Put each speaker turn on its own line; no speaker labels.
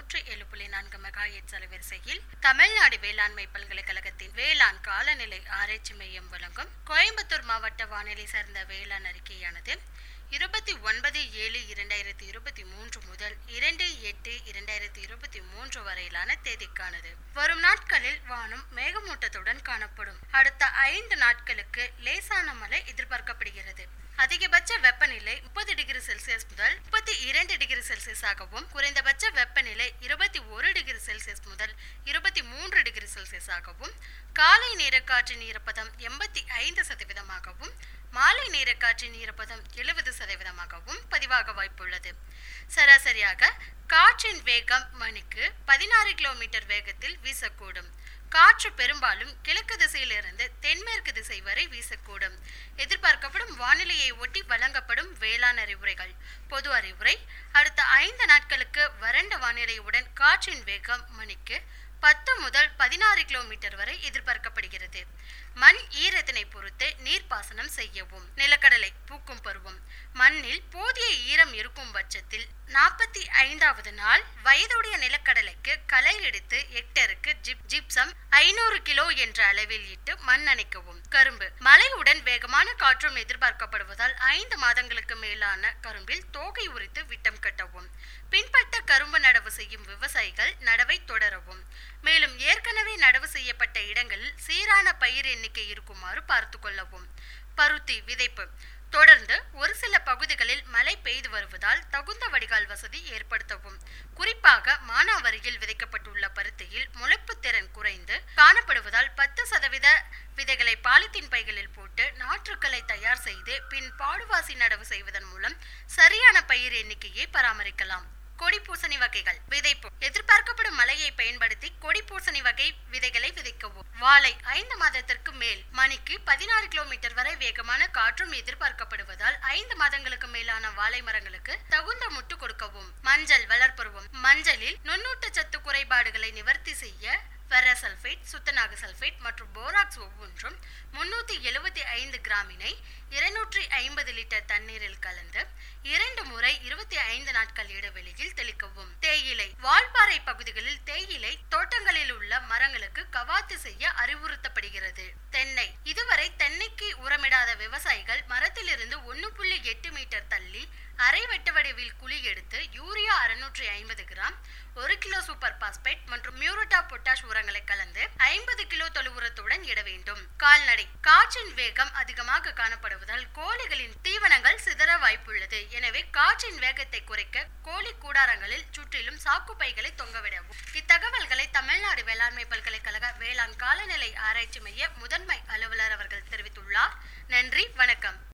நூற்றி ஏழு புள்ளி நான்கு மெகாஹெட்ஸ் அலைவரிசையில் தமிழ்நாடு வேளாண்மை பல்கலைக்கழகத்தின் வேளாண் காலநிலை ஆராய்ச்சி மையம் வழங்கும் கோயம்புத்தூர் மாவட்ட வானிலை சார்ந்த வேளாண் அறிக்கையானது இருபத்தி ஒன்பது ஏழு இரண்டாயிரத்தி இருபத்தி மூன்று முதல் இரண்டு எட்டு இரண்டாயிரத்தி இருபத்தி மூன்று வரையிலான தேதிக்கானது வரும் நாட்களில் வானம் மேகமூட்டத்துடன் காணப்படும் அடுத்த ஐந்து நாட்களுக்கு லேசான மழை எதிர்பார்க்கப்படுகிறது அதிகபட்ச வெப்பநிலை முப்பது டிகிரி செல்சியஸ் முதல் முப்பத்தி இரண்டு டிகிரி செல்சியஸாகவும் குறைந்தபட்ச வெப்பநிலை இருபத்தி ஒரு டிகிரி செல்சியஸ் முதல் இருபத்தி மூன்று டிகிரி செல்சியஸாகவும் காலை நேர காற்றின் ஈரப்பதம் எண்பத்தி ஐந்து சதவீதமாகவும் மாலை நேர காற்றின் ஈரப்பதம் எழுபது சதவீதமாகவும் பதிவாக வாய்ப்புள்ளது சராசரியாக காற்றின் வேகம் மணிக்கு பதினாறு கிலோமீட்டர் வேகத்தில் வீசக்கூடும் காற்று பெரும்பாலும் கிழக்கு திசையிலிருந்து தென்மேற்கு திசை வரை வீசக்கூடும் எதிர்பார்க்கப்படும் வானிலையை ஒட்டி வழங்கப்படும் வேளாண் அறிவுரைகள் பொது அறிவுரை அடுத்த ஐந்து நாட்களுக்கு வறண்ட வானிலையுடன் காற்றின் வேகம் மணிக்கு பத்து முதல் பதினாறு கிலோமீட்டர் வரை எதிர்பார்க்கப்படுகிறது மண் ஈரத்தினை பொறுத்து நீர்ப்பாசனம் செய்யவும் நிலக்கடலை பூக்கும் பருவம் மண்ணில் போதிய ஈரம் இருக்கும் பட்சத்தில் நாற்பத்தி ஐந்தாவது நாள் வயதுடைய நிலக்கடலைக்கு களை எடுத்து ஹெக்டருக்கு ஜிப் ஜிப்சம் ஐநூறு கிலோ என்ற அளவில் இட்டு மண் அணைக்கவும் கரும்பு மழையுடன் வேகமான காற்றும் எதிர்பார்க்கப்படுவதால் ஐந்து மாதங்களுக்கு மேலான கரும்பில் தோகை உரித்து விட்டம் கட்டவும் பின்பற்ற கரும்பு நடவு செய்யும் விவசாயிகள் நடவை தொடரவும் மேலும் ஏற்கனவே நடவு செய்யப்பட்ட இடங்களில் சீரான பயிர் எண்ணிக்கை இருக்குமாறு பார்த்து கொள்ளவும் பருத்தி விதைப்பு தொடர்ந்து ஒரு சில பகுதிகளில் மழை பெய்து வருவதால் தகுந்த வடிகால் வசதி ஏற்படுத்தவும் குறிப்பாக மானாவரியில் விதைக்கப்பட்டுள்ள பருத்தியில் முளைப்பு திறன் குறைந்து காணப்படுவதால் பத்து சதவீத விதைகளை பாலித்தீன் பைகளில் போட்டு நாற்றுக்களை தயார் செய்து பின் பாடுவாசி நடவு செய்வதன் மூலம் சரியான பயிர் எண்ணிக்கையை பராமரிக்கலாம் கொடி பூசணி வகைகள் விதைப்பு எதிர்பார்க்கப்படும் மழையை பயன்படுத்தி கொடி பூசணி வகை விதைகளை விதைக்கவும் வாழை ஐந்து மாதத்திற்கு மேல் மணிக்கு பதினாறு கிலோமீட்டர் வரை வேகமான காற்றும் எதிர்பார்க்கப்படுவதால் ஐந்து மாதங்களுக்கு மேலான வாழை மரங்களுக்கு தகுந்த முட்டு கொடுக்கவும் மஞ்சள் வளர்ப்பருவம் மஞ்சளில் நுண்ணூட்டச்சத்து குறைபாடுகளை நிவர்த்தி செய்ய ஃபெரசல்ஃபேட் சுத்தநாக சல்ஃபேட் மற்றும் போராக்ஸ் ஒவ்வொன்றும் முன்னூத்தி எழுபத்தி ஐந்து கிராமினை இருநூற்றி ஐம்பது லிட்டர் தண்ணீரில் கலந்து இரண்டு முறை இருபத்தி ஐந்து நாட்கள் இடைவெளியில் தெளிக்கவும் தேயிலை வால்பாறை பகுதிகளில் தேயிலை தோட்டங்களில் உள்ள மரங்களுக்கு கவாத்து செய்ய அறிவுறுத்தப்படுகிறது தென்னை இதுவரை தென்னைக்கு உரமிடாத விவசாயிகள் மரத்திலிருந்து ஒன்னு புள்ளி எட்டு மீட்டர் தள்ளி அரை வெட்ட வடிவில் குழி எடுத்து யூரியா அறுநூற்றி ஐம்பது கிராம் ஒரு கிலோ சூப்பர் பாஸ்பேட் மற்றும் மியூரட்டா பொட்டாஷ் உரங்களை கலந்து ஐம்பது கிலோ தொழு உரத்துடன் இட வேண்டும் கால்நடை காற்றின் வேகம் அதிகமாக காணப்படுவதால் கோழிகளின் தீவனங்கள் சிதற வாய்ப்புள்ளது எனவே காற்றின் வேகத்தை குறைக்க கோழி கூடாரங்களில் சுற்றிலும் சாக்கு பைகளை தொங்கவிடவும் இத்தகவல்களை தமிழ்நாடு வேளாண்மை பல்கலைக்கழக வேளாண் காலநிலை ஆராய்ச்சி மைய முதன்மை அலுவலர் அவர்கள் தெரிவித்துள்ளார் நன்றி வணக்கம்